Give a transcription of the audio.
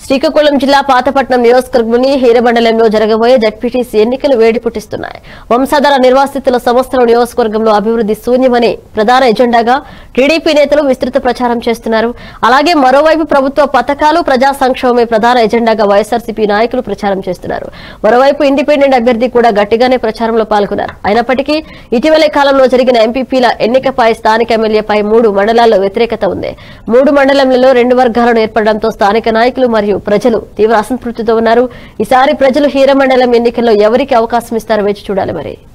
శ్రీకాకుళం జిల్లా పాతపట్నం నియోజకవర్గంలోని హీరమండలంలో జరగబోయే జడ్పీటీసీ ఎన్నికలు వేడి పుట్టిస్తున్నాయి వంశాధార నిర్వాసితుల సంస్థల నియోజకవర్గంలో అభివృద్ధి శూన్యమని ప్రధాన ఎజెండాగా టీడీపీ నేతలు విస్తృత ప్రచారం చేస్తున్నారు అలాగే మరోవైపు ప్రభుత్వ పథకాలు ప్రజా సంక్షేమమే ప్రధాన ఎజెండాగా వైఎస్ఆర్సీపీ నాయకులు ప్రచారం చేస్తున్నారు మరోవైపు ఇండిపెండెంట్ అభ్యర్థి కూడా గట్టిగానే ప్రచారంలో పాల్గొన్నారు అయినప్పటికీ ఇటీవలే కాలంలో జరిగిన ఎంపీపీల ఎన్నికపై స్థానిక ఎమ్మెల్యేపై మూడు మండలాల్లో వ్యతిరేకత ఉంది మూడు మండలంలో రెండు వర్గాలను ఏర్పడడంతో స్థానిక నాయకులు మరియు ప్రజలు తీవ్ర అసంతృప్తితో ఉన్నారు ఈసారి ప్రజలు హీరమండలం ఎన్నికల్లో ఎవరికి అవకాశం ఇస్తారో వేచి చూడాలి మరి